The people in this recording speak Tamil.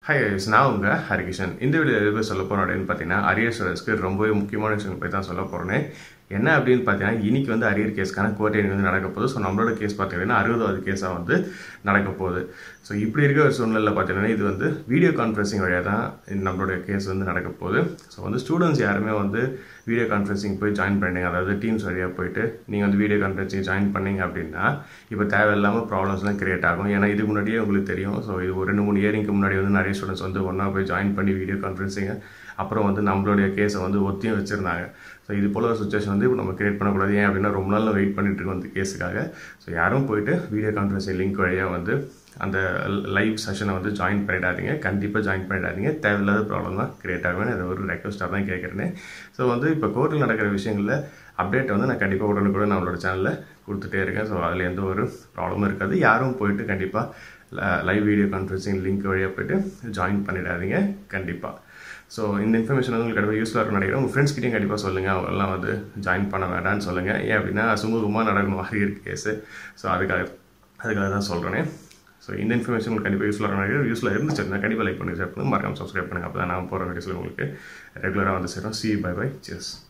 ஹாய் நான் உங்கள் ஹரிகிஷன் இந்த வீடியோ எது சொல்ல போகிறோம் அப்படின்னு பார்த்தீங்கன்னா அரியர் ஸ்டூடெண்ட்ஸ்க்கு ரொம்பவே முக்கியமான விஷயம் போய் தான் சொல்ல போகிறேன் என்ன அப்படின்னு பார்த்தீங்கன்னா இன்னைக்கு வந்து அரியர் கேஸ்க்கான கோர்ட் எனக்கு வந்து நடக்க போகுது ஸோ நம்மளோட கேஸ் பார்த்தீங்கன்னா அறுபதாவது கேஸாக வந்து நடக்க போகுது ஸோ இப்படி இருக்க ஒரு சூழ்நிலை பார்த்தீங்கன்னா இது வந்து வீடியோ கான்ஃபரன்சிங் வழியாக தான் நம்மளோட கேஸ் வந்து நடக்க போகுது ஸோ வந்து ஸ்டூடெண்ட்ஸ் யாருமே வந்து வீடியோ கான்ஃபரன்சிங் போய் ஜாயின் பண்ணிங்க அதாவது டீம்ஸ் வழியாக போயிட்டு நீங்கள் வந்து வீடியோ கான்ஃபரன்சிங் ஜாயின் பண்ணீங்க அப்படின்னா இப்போ தேவையில்லாமல் ப்ராப்ளம்ஸ்லாம் கிரியேட் ஆகும் ஏன்னா இதுக்கு முன்னாடியே உங்களுக்கு தெரியும் ஸோ இது ஒரு ரெண்டு மூணு இயரிங்க்கு முன்னாடி வந்து நிறைய ஸ்டூடெண்ட்ஸ் வந்து ஒன்றா போய் ஜாயின் பண்ணி வீடியோ கான்ஃபரன்சிங்க அப்புறம் வந்து நம்மளுடைய கேஸை வந்து ஒத்தியும் வச்சுருந்தாங்க ஸோ இது போல் ஒரு சுச்சுவேஷன் வந்து இப்போ நம்ம கிரியேட் பண்ணக்கூடாது ஏன் அப்படின்னா ரொம்ப நாள் வெயிட் பண்ணிட்டு இருக்கோம் அந்த கேஸுக்காக ஸோ யாரும் போயிட்டு வீடியோ கான்ஃபரன்சிங் லிங்க் வழியாக வந்து அந்த லைவ் செஷனை வந்து ஜாயின் பண்ணிடாதீங்க கண்டிப்பாக ஜாயின் பண்ணிடாதீங்க தேவையில்லாத ப்ராப்ளம் தான் கிரியேட் ஆகும் அதை ஒரு ரெக்வஸ்ட்டாக தான் கேட்குறேன் ஸோ வந்து இப்போ கோர்ட்டில் நடக்கிற விஷயங்களில் அப்டேட் வந்து நான் கண்டிப்பாக உடனுக்குடன் நம்மளோட சேனலில் கொடுத்துட்டே இருக்கேன் ஸோ அதில் எந்த ஒரு ப்ராப்ளமும் இருக்காது யாரும் போயிட்டு கண்டிப்பாக லைவ் வீடியோ கான்ஃபரன்சிங் லிங்க் வழியாக போயிட்டு ஜாயின் பண்ணிடாதீங்க கண்டிப்பாக ஸோ இந்த இன்ஃபர்மேஷன் வந்து உங்களுக்கு கண்டிப்பாக யூஸ்ஃபுல்லாக இருக்கும் நினைக்கிறேன் உங்கள் ஃப்ரெண்ட்ஸ் கிட்டையும் கண்டிப்பாக சொல்லுங்கள் அவங்கெல்லாம் வந்து ஜாயின் பண்ண வேண்டாம்னு சொல்லுங்கள் ஏன் அப்படின்னா சுமூகமாக நடக்கணும் அரியர் கேஸு ஸோ அதுக்காக அதுக்காக தான் சொல்கிறேன் ஸோ இந்த இன்ஃபர்மேஷன் உங்களுக்கு கண்டிப்பாக யூஸ்ஃபுல்லாக நினைக்கிறேன் யூஸ்ஃபுல்லாக இருந்துச்சு கண்டிப்பாக லைக் பண்ணி ஷேர் பண்ணுங்கள் மறக்காம சப்ஸ்கிரைப் பண்ணுங்கள் அப்போ தான் நான் போகிற வீடியோஸில் உங்களுக்கு ரெகுலராக வந்து சேரும் சி பை பை சியர்ஸ்